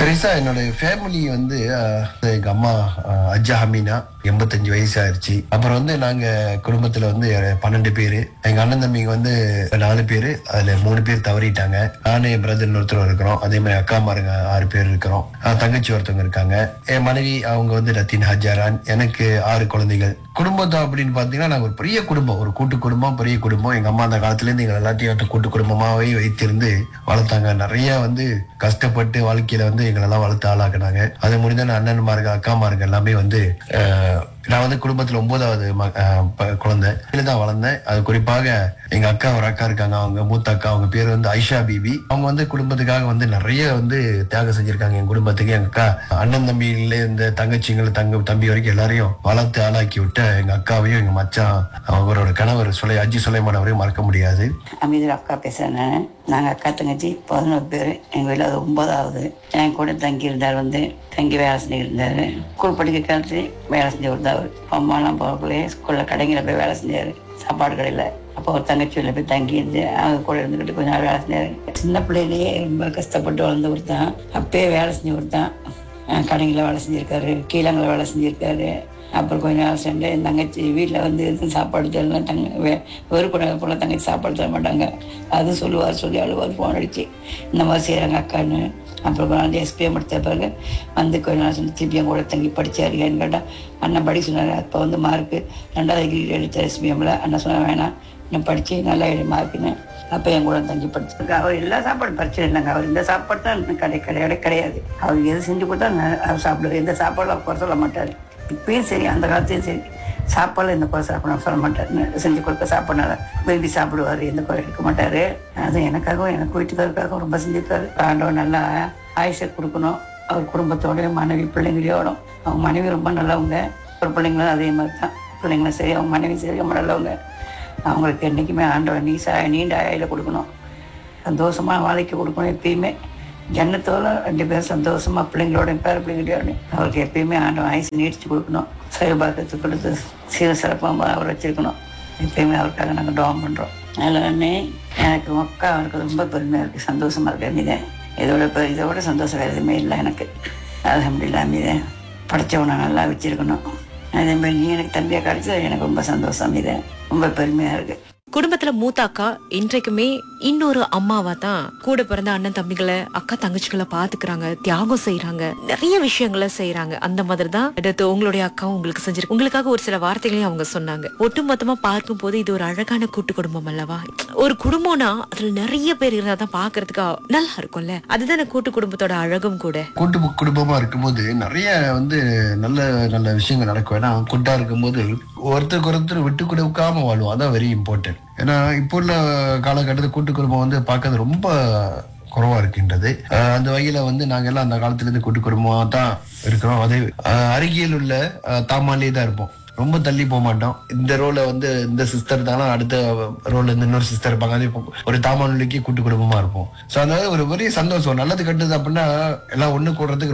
பெருசா என்னோட ஃபேமிலி வந்து அஹ், எங்க அம்மா அஹ், அஜ்ஜா ஹமீனா எண்பத்தஞ்சு வயசு ஆயிருச்சு அப்புறம் வந்து நாங்க குடும்பத்துல வந்து பன்னெண்டு பேரு எங்க அண்ணன் தம்பிங்க வந்து நாலு பேரு அதுல மூணு பேர் தவறிட்டாங்க நானு என் பிரதர் ஒருத்தர் இருக்கிறோம் அதே மாதிரி அக்கா மாருங்க ஆறு பேர் இருக்கிறோம் அஹ், தங்கச்சி ஒருத்தவங்க இருக்காங்க என் மனைவி அவங்க வந்து ரத்தின் ஹஜாரான் எனக்கு ஆறு குழந்தைகள் குடும்பத்தை அப்படின்னு பாத்தீங்கன்னா நாங்க ஒரு பெரிய குடும்பம் ஒரு கூட்டு குடும்பம் பெரிய குடும்பம் எங்க அம்மா அந்த காலத்துல இருந்து எங்க எல்லாத்தையும் கூட்டு குடும்பமாவே வைத்திருந்து வளர்த்தாங்க நிறைய வந்து கஷ்டப்பட்டு வாழ்க்கையில வந்து எங்களெல்லாம் வளர்த்து ஆளாக்குனாங்க அது முடிந்த அண்ணன்மாருங்க அக்காமாருங்க எல்லாமே வந்து அஹ், நான் வந்து குடும்பத்துல ஒன்பதாவது ம- அஹ், ப- குழந்தை தான் வளர்ந்தேன் அது குறிப்பாக எங்க அக்கா ஒரு அக்கா இருக்காங்க அவங்க மூத்த அக்கா அவங்க பேர் வந்து ஐஷா பிபி அவங்க வந்து குடும்பத்துக்காக வந்து நிறைய வந்து தியாகம் செஞ்சிருக்காங்க என் குடும்பத்துக்கு எங்க அக்கா அண்ணன் தம்பியில இந்த தங்கச்சிங்களை தங்க தம்பி வரைக்கும் எல்லாரையும் வளர்த்து ஆளாக்கி விட்ட எங்க அக்காவையும் எங்க மச்சான் அவரோட கணவர் சுலை அஜி சுலைமான் அவரையும் மறக்க முடியாது அமீதில் அக்கா பேசுகிறேன் நான் நாங்கள் அக்கா தங்கச்சி பதினோரு பேர் எங்கள் வீட்டில் அது ஒன்பதாவது என் கூட தங்கி இருந்தார் வந்து தங்கி வேலை செஞ்சுருந்தார் ஸ்கூல் படிக்க காலத்து வேலை செஞ்சு கொடுத்தார் அம்மாலாம் போகக்குள்ளே ஸ்கூலில் கடைங்களில் போய் வேலை செஞ்சார் சாப்பாடு கடையில் அப்போ ஒரு தங்கச்சி வீட்டில் போய் தங்கி இருந்து அவங்க கூட இருந்துக்கிட்டு கொஞ்ச நாள் வேலை செஞ்சார் சின்ன பிள்ளையிலேயே ரொம்ப கஷ்டப்பட்டு வளர்ந்து கொடுத்தான் அப்பயே வேலை செஞ்சு கொடுத்தான் அஹ் கடைங்களில் வேலை செஞ்சுருக்காரு கீழங்களில் வேலை செஞ்சுருக்காரு அப்புறம் கொஞ்ச நாள் சென்று என் தங்கச்சி வீட்டில் வந்து எதுவும் சாப்பாடு தரலாம் தங்க வே- வெறுக்கூடாத போல தங்கச்சி சாப்பாடு தர மாட்டாங்க அது சொல்லுவார் சொல்லி அழுவார் ஃபோன் அடிச்சு இந்த மாதிரி செய்கிறாங்க அக்கான்னு அப்புறம் கொஞ்ச நாள் எஸ்பிஎம் முடித்த பிறகு வந்து கொஞ்ச நாள் சென்று திருப்பியும் கூட தங்கி படித்தார் ஏன்னு கேட்டால் அண்ணன் படி சொன்னார் அப்போ வந்து மார்க்கு ரெண்டாவது டிகிரி எடுத்த எஸ்பிஎம்மில் அண்ணன் சொன்ன வேணாம் நான் படித்து நல்லா எழுதி மார்க்குன்னு அப்போ என் கூட தங்கி படிச்சிருக்க அவர் எல்லா சாப்பாடும் பிரச்சனை இல்லைங்க அவர் இந்த சாப்பாடு தான் எனக்கு கடை கிடையாது கிடையாது அவர் எது செஞ்சு கொடுத்தா நான் அவர் சாப்பிடுவார் எந்த சாப்பாடும் அவர் குறை சொல்ல மாட்டார் இப்பயும் சரி அந்த காலத்தையும் சரி சாப்பாடு எந்த குறை சாப்பிட சொல்ல மாட்டார் செஞ்சு கொடுக்க சாப்பாடுனால விரும்பி சாப்பிடுவார் எந்த குறை எடுக்க மாட்டார் அது எனக்காகவும் எனக்கு வீட்டுக்காருக்காகவும் ரொம்ப செஞ்சிருக்காரு ஆண்டவன் நல்லா ஆயுஷை கொடுக்கணும் அவர் குடும்பத்தோட மனைவி பிள்ளைங்களோடும் அவங்க மனைவி ரொம்ப நல்லவங்க ஒரு பிள்ளைங்களும் அதே மாதிரி தான் பிள்ளைங்களும் சரி அவங்க மனைவி சரி ரொம்ப நல்லவங்க அவங்களுக்கு என்றைக்குமே ஆண்டவன் நீ சா நீண்ட ஆயில கொடுக்கணும் சந்தோஷமா வாழ்க்கை கொடுக்கணும் எப்பயுமே ஜன்னத்தோட ரெண்டு பேரும் சந்தோஷமா பிள்ளைங்களோட பேர பிள்ளைங்களோட அவருக்கு எப்பயுமே ஆண்டவன் ஆயுசு நீடிச்சு கொடுக்கணும் சைவபாக்கத்து கொடுத்து சீர சிறப்பாக அவர் வச்சிருக்கணும் எப்பயுமே அவருக்காக நாங்கள் டோம் பண்ணுறோம் எல்லாமே எனக்கு மக்கா அவருக்கு ரொம்ப பெருமையாக இருக்குது சந்தோஷமா இருக்கு அமிதே இதோட பெ- இதோட சந்தோஷம் வேறு எதுவுமே இல்லை எனக்கு அலமதுல்லா அமிதே படைச்சவனை நல்லா வச்சிருக்கணும் அதே மாதிரி நீ எனக்கு தம்பியாக கிடைச்சது எனக்கு ரொம்ப சந்தோஷம் இது ரொம்ப பெருமையாக இருக்குது குடும்பத்துல மூத்த அக்கா இன்றைக்குமே இன்னொரு அம்மாவா தான் கூட பிறந்த அண்ணன் தம்பிகளை அக்கா தங்கச்சிகளை பாத்துக்கிறாங்க தியாகம் செய்யறாங்க நிறைய விஷயங்களை செய்யறாங்க அந்த மாதிரி தான் அடுத்து உங்களுடைய அக்காவும் உங்களுக்கு செஞ்சிருக்கு உங்களுக்காக ஒரு சில வார்த்தைகளையும் அவங்க சொன்னாங்க ஒட்டுமொத்தமா பார்க்கும் போது இது ஒரு அழகான கூட்டு குடும்பம் அல்லவா ஒரு குடும்பம்னா அதுல நிறைய பேர் இருந்தா தான் பாக்குறதுக்கு நல்லா இருக்கும்ல அதுதானே கூட்டு குடும்பத்தோட அழகும் கூட கூட்டு குடும்பமா இருக்கும்போது நிறைய வந்து நல்ல நல்ல விஷயங்கள் நடக்கும் ஏன்னா கூட்டா இருக்கும்போது ஒருத்தருக்கு ஒருத்தர் விட்டு கொடுக்காம வாழும் அதான் வெரி இம்பார்ட்டன்ட் ஏன்னா இப்போ உள்ள காலகட்டத்தில் கூட்டு குடும்பம் வந்து பார்க்கறது ரொம்ப குறைவா இருக்கின்றது அஹ் அந்த வகையில வந்து நாங்க எல்லாம் அந்த காலத்துல இருந்து கூட்டு குடும்பமா தான் இருக்கிறோம் அதே அஹ் அருகில் உள்ள அஹ் தாமாலே தான் இருப்போம் ரொம்ப தள்ளி போக மாட்டோம் இந்த ரோல வந்து இந்த சிஸ்டர் தானே அடுத்த ரோல்ல இருந்து இன்னொரு சிஸ்டர் இருப்பாங்க அதே இப்போ ஒரு தாமானுக்கு கூட்டு குடும்பமா இருப்போம் சோ அதனால ஒரு பெரிய சந்தோஷம் நல்லது கட்டுது அப்படின்னா எல்லாம் ஒண்ணு கூடுறதுக்கு